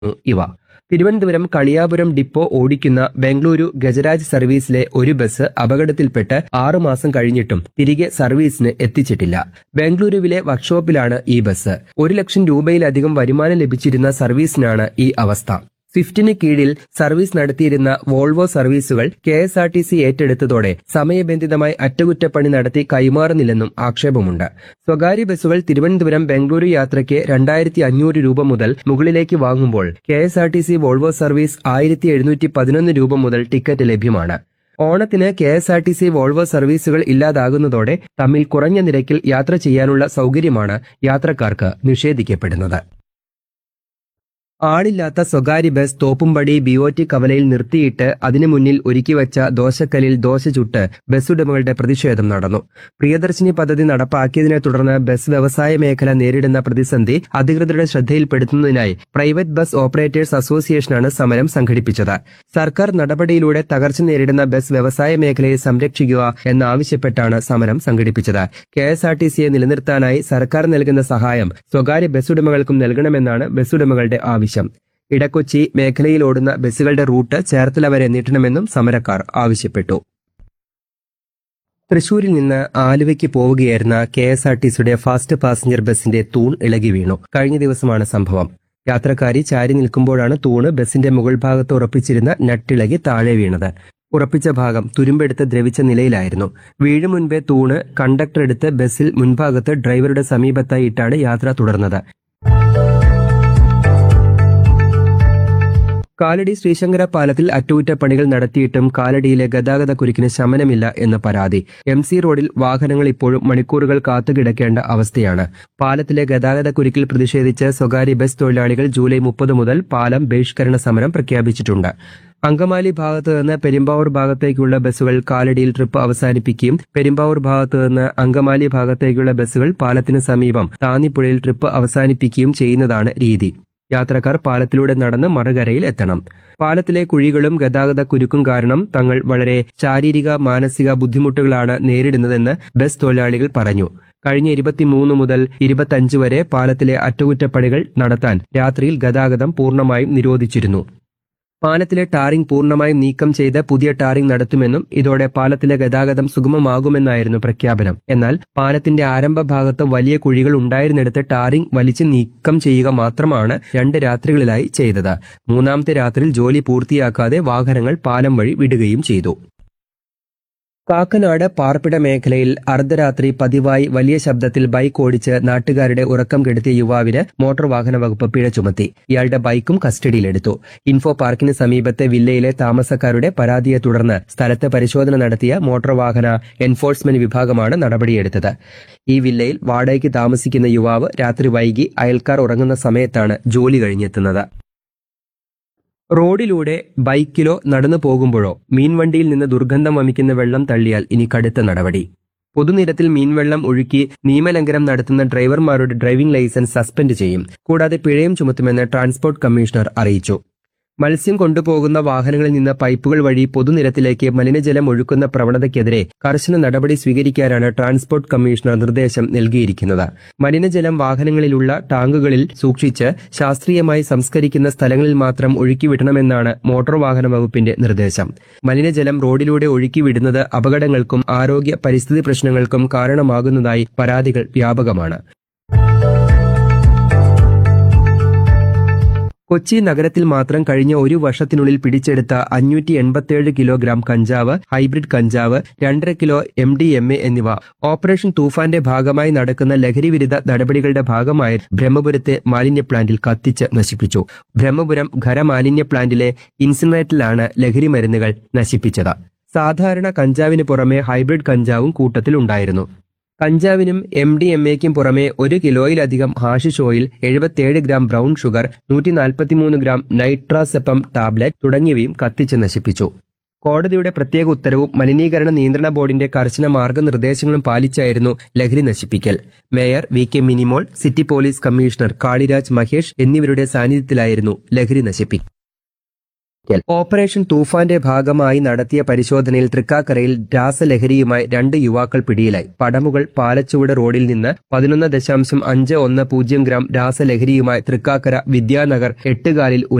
ഇവ തിരുവനന്തപുരം കളിയാപുരം ഡിപ്പോ ഓടിക്കുന്ന ബംഗളൂരു ഗജരാജ് സർവീസിലെ ഒരു ബസ് അപകടത്തിൽപ്പെട്ട് ആറുമാസം കഴിഞ്ഞിട്ടും തിരികെ സർവീസിന് എത്തിച്ചിട്ടില്ല ബംഗളൂരുവിലെ വർക്ക്ഷോപ്പിലാണ് ഈ ബസ് ഒരു ലക്ഷം രൂപയിലധികം വരുമാനം ലഭിച്ചിരുന്ന സർവീസിനാണ് ഈ അവസ്ഥ സ്വിഫ്റ്റിന് കീഴിൽ സർവീസ് നടത്തിയിരുന്ന വോൾവോ സർവീസുകൾ K S R T C ഏറ്റെടുത്തതോടെ സമയബന്ധിതമായി അറ്റകുറ്റപ്പണി നടത്തി കൈമാറുന്നില്ലെന്നും ആക്ഷേപമുണ്ട് സ്വകാര്യ ബസ്സുകൾ തിരുവനന്തപുരം ബംഗളൂരു യാത്രയ്ക്ക് രണ്ടായിരത്തി അഞ്ഞൂറ് രൂപ മുതൽ മുകളിലേക്ക് വാങ്ങുമ്പോൾ K S R T C Volvo service ആയിരത്തി എഴുന്നൂറ്റി പതിനൊന്ന് രൂപ മുതൽ ടിക്കറ്റ് ലഭ്യമാണ് ഓണത്തിന് K S R T C Volvo സർവീസുകൾ ഇല്ലാതാകുന്നതോടെ തമ്മിൽ കുറഞ്ഞ നിരക്കിൽ യാത്ര ചെയ്യാനുള്ള സൗകര്യമാണ് യാത്രക്കാർക്ക് നിഷേധിക്കപ്പെടുന്നത് ആളില്ലാത്ത സ്വകാര്യ bus Thoppumpady B O T കവലയിൽ നിർത്തിയിട്ട് അതിനു മുന്നിൽ ഒരുക്കിവച്ച ദോശക്കല്ലിൽ ദോശ ചുട്ട് ബസ് ഉടമകളുടെ പ്രതിഷേധം നടന്നു പ്രിയദർശിനി പദ്ധതി നടപ്പാക്കിയതിനെ തുടർന്ന് ബസ് വ്യവസായ മേഖല നേരിടുന്ന പ്രതിസന്ധി അധികൃതരുടെ ശ്രദ്ധയിൽപ്പെടുത്തുന്നതിനായി പ്രൈവറ്റ് ബസ് ഓപ്പറേറ്റേഴ്സ് അസോസിയേഷനാണ് സമരം സംഘടിപ്പിച്ചത് സർക്കാർ നടപടിയിലൂടെ തകർച്ച നേരിടുന്ന ബസ് വ്യവസായ മേഖലയെ സംരക്ഷിക്കുക എന്നാവശ്യപ്പെട്ടാണ് സമരം സംഘടിപ്പിച്ചത് കെ എസ് ആർ ടി സിയെ നിലനിർത്താനായി സർക്കാർ നൽകുന്ന സഹായം സ്വകാര്യ ബസ് ഉടമകൾക്കും നൽകണമെന്നാണ് ബസ് ഉടമകളുടെ ആവശ്യം ഇടക്കൊച്ചി മേഖലയിൽ ഓടുന്ന ബസ്സുകളുടെ റൂട്ട് ചേർത്തല വരെ നീട്ടണമെന്നും സമരക്കാർ ആവശ്യപ്പെട്ടു തൃശൂരിൽ നിന്ന് ആലുവയ്ക്ക് പോവുകയായിരുന്ന കെ എസ് ആർ ടി സിയുടെ ഫാസ്റ്റ് പാസഞ്ചർ ബസിന്റെ തൂൺ ഇളകി വീണു കഴിഞ്ഞ ദിവസമാണ് സംഭവം യാത്രക്കാരി ചാരി നിൽക്കുമ്പോഴാണ് തൂണ് ബസിന്റെ മുകൾ ഭാഗത്ത് ഉറപ്പിച്ചിരുന്ന നട്ടിളകി താഴെ വീണത് ഉറപ്പിച്ച ഭാഗം തുരുമ്പെടുത്ത് ദ്രവിച്ച നിലയിലായിരുന്നു വീഴും മുൻപേ തൂണ് കണ്ടക്ടർ എടുത്ത് ബസ്സിൽ മുൻഭാഗത്ത് ഡ്രൈവറുടെ സമീപത്തായി ഇട്ടാണ് യാത്ര തുടർന്നത് കാലടി ശ്രീശങ്കര പാലത്തിൽ അറ്റകുറ്റപ്പണികൾ നടത്തിയിട്ടും കാലടിയിലെ ഗതാഗത കുരുക്കിന് ശമനമില്ല എന്ന് പരാതി എം സി റോഡിൽ വാഹനങ്ങൾ ഇപ്പോഴും മണിക്കൂറുകൾ കാത്തുകിടക്കേണ്ട അവസ്ഥയാണ് പാലത്തിലെ ഗതാഗത കുരുക്കിൽ പ്രതിഷേധിച്ച് സ്വകാര്യ ബസ് തൊഴിലാളികൾ ജൂലൈ മുപ്പത് മുതൽ പാലം ബഹിഷ്കരണ സമരം പ്രഖ്യാപിച്ചിട്ടുണ്ട് അങ്കമാലി ഭാഗത്ത് നിന്ന് പെരുമ്പാവൂർ ഭാഗത്തേക്കുള്ള ബസ്സുകൾ കാലടിയിൽ ട്രിപ്പ് അവസാനിപ്പിക്കുകയും പെരുമ്പാവൂർ ഭാഗത്ത് നിന്ന് അങ്കമാലി ഭാഗത്തേക്കുള്ള ബസ്സുകൾ പാലത്തിന് സമീപം താന്നിപ്പുഴയിൽ ട്രിപ്പ് അവസാനിപ്പിക്കുകയും ചെയ്യുന്നതാണ് രീതി യാത്രക്കാർ പാലത്തിലൂടെ നടന്ന് മറുകരയിൽ എത്തണം പാലത്തിലെ കുഴികളും ഗതാഗത കുരുക്കും കാരണം തങ്ങൾ വളരെ ശാരീരിക മാനസിക ബുദ്ധിമുട്ടുകളാണ് നേരിടുന്നതെന്ന് ബസ് തൊഴിലാളികൾ പറഞ്ഞു കഴിഞ്ഞ ഇരുപത്തിമൂന്ന് മുതൽ ഇരുപത്തഞ്ച് വരെ പാലത്തിലെ അറ്റകുറ്റപ്പണികൾ നടത്താൻ രാത്രിയിൽ ഗതാഗതം പൂർണ്ണമായും നിരോധിച്ചിരുന്നു പാലത്തിലെ ടാറിംഗ് പൂർണ്ണമായും നീക്കം ചെയ്ത് പുതിയ ടാറിംഗ് നടത്തുമെന്നും ഇതോടെ പാലത്തിലെ ഗതാഗതം സുഗമമാകുമെന്നായിരുന്നു പ്രഖ്യാപനം എന്നാൽ പാലത്തിന്റെ ആരംഭ ഭാഗത്ത് വലിയ കുഴികൾ ഉണ്ടായിരുന്നിടത്ത് ടാറിംഗ് വലിച്ചു നീക്കം ചെയ്യുക മാത്രമാണ് രണ്ട് രാത്രികളിലായി ചെയ്തത് മൂന്നാമത്തെ രാത്രിയിൽ ജോലി പൂർത്തിയാക്കാതെ വാഹനങ്ങൾ പാലം വഴി വിടുകയും ചെയ്തു കാക്കനാട് പാർപ്പിട മേഖലയിൽ അർദ്ധരാത്രി പതിവായി വലിയ ശബ്ദത്തിൽ ബൈക്ക് ഓടിച്ച് നാട്ടുകാരുടെ ഉറക്കം കെടുത്തിയ യുവാവിന് മോട്ടോർ വാഹന വകുപ്പ് പിഴ ചുമത്തി ഇയാളുടെ ബൈക്കും കസ്റ്റഡിയിലെടുത്തു ഇൻഫോ പാർക്കിന് സമീപത്തെ വില്ലയിലെ താമസക്കാരുടെ പരാതിയെ തുടർന്ന് സ്ഥലത്ത് പരിശോധന നടത്തിയ മോട്ടോർ വാഹന എൻഫോഴ്സ്മെന്റ് വിഭാഗമാണ് നടപടിയെടുത്തത് ഈ വില്ലയിൽ വാടകയ്ക്ക് താമസിക്കുന്ന യുവാവ് രാത്രി വൈകി അയൽക്കാർ ഉറങ്ങുന്ന സമയത്താണ് ജോലി കഴിഞ്ഞെത്തുന്നത് റോഡിലൂടെ ബൈക്കിലോ നടന്നു പോകുമ്പോഴോ മീൻവണ്ടിയിൽ നിന്ന് ദുർഗന്ധം വമിക്കുന്ന വെള്ളം തള്ളിയാൽ ഇനി കടുത്ത നടപടി പൊതുനിരത്തിൽ മീൻവെള്ളം ഒഴുക്കി നിയമലംഘനം നടത്തുന്ന ഡ്രൈവർമാരുടെ ഡ്രൈവിംഗ് ലൈസൻസ് സസ്പെൻഡ് ചെയ്യും കൂടാതെ പിഴയും ചുമത്തുമെന്ന് ട്രാൻസ്പോർട്ട് കമ്മീഷണർ അറിയിച്ചു മത്സ്യം കൊണ്ടുപോകുന്ന വാഹനങ്ങളിൽ നിന്ന് പൈപ്പുകൾ വഴി പൊതുനിരത്തിലേക്ക് മലിനജലം ഒഴുക്കുന്ന പ്രവണതയ്ക്കെതിരെ കർശന നടപടി സ്വീകരിക്കാനാണ് ട്രാൻസ്പോർട്ട് കമ്മീഷണർ നിർദ്ദേശം നൽകിയിരിക്കുന്നത് മലിനജലം വാഹനങ്ങളിലുള്ള ടാങ്കുകളിൽ സൂക്ഷിച്ച് ശാസ്ത്രീയമായി സംസ്കരിക്കുന്ന സ്ഥലങ്ങളിൽ മാത്രം ഒഴുക്കിവിടണമെന്നാണ് മോട്ടോർ വാഹന വകുപ്പിന്റെ നിർദ്ദേശം മലിനജലം റോഡിലൂടെ ഒഴുക്കിവിടുന്നത് അപകടങ്ങൾക്കും ആരോഗ്യ പരിസ്ഥിതി പ്രശ്നങ്ങൾക്കും കാരണമാകുന്നതായി പരാതികൾ വ്യാപകമാണ് കൊച്ചി നഗരത്തിൽ മാത്രം കഴിഞ്ഞ ഒരു വർഷത്തിനുള്ളിൽ പിടിച്ചെടുത്ത അഞ്ഞൂറ്റി എൺപത്തിയേഴ് കിലോഗ്രാം കഞ്ചാവ് ഹൈബ്രിഡ് കഞ്ചാവ് രണ്ടര kilo M D M A എന്നിവ ഓപ്പറേഷൻ തൂഫാന്റെ ഭാഗമായി നടക്കുന്ന ലഹരിവിരുദ്ധ നടപടികളുടെ ഭാഗമായി ബ്രഹ്മപുരത്തെ മാലിന്യ പ്ലാന്റിൽ കത്തിച്ച് നശിപ്പിച്ചു ബ്രഹ്മപുരം ഖരമാലിന്യ പ്ലാന്റിലെ ഇൻസിനറേറ്ററിലാണ് ലഹരി മരുന്നുകൾ നശിപ്പിച്ചത് സാധാരണ കഞ്ചാവിന് പുറമെ ഹൈബ്രിഡ് കഞ്ചാവും കൂട്ടത്തിലുണ്ടായിരുന്നു കഞ്ചാവിനും എം ഡി എം എക്കും പുറമെ ഒരു കിലോയിലധികം ഹാഷിഷ് ഓയിൽ എഴുപത്തിയേഴ് ഗ്രാം ബ്രൗൺ ഷുഗർ നൂറ്റി നാൽപ്പത്തിമൂന്ന് ഗ്രാം നൈട്രാസെപ്പം ടാബ്ലറ്റ് തുടങ്ങിയവയും കത്തിച്ച് നശിപ്പിച്ചു കോടതിയുടെ പ്രത്യേക ഉത്തരവും മലിനീകരണ നിയന്ത്രണ ബോർഡിന്റെ കർശന മാർഗനിർദ്ദേശങ്ങളും പാലിച്ചായിരുന്നു ലഹരി നശിപ്പിക്കൽ mayor V K Minimol city police commissioner Kaliraj Mahesh എന്നിവരുടെ സാന്നിധ്യത്തിലായിരുന്നു ലഹരി നശിപ്പിക്കൽ ഓപ്പറേഷൻ തൂഫാന്റെ ഭാഗമായി നടത്തിയ പരിശോധനയിൽ തൃക്കാക്കരയിൽ രാസലഹരിയുമായി രണ്ട് യുവാക്കൾ പിടിയിലായി പടമുകൾ പാലച്ചുവട് റോഡിൽ നിന്ന് പതിനൊന്ന് ദശാംശം അഞ്ച് ഒന്ന് പൂജ്യം ഗ്രാം രാസലഹരിയുമായി തൃക്കാക്കര വിദ്യാനഗർ എട്ടുകാലിൽ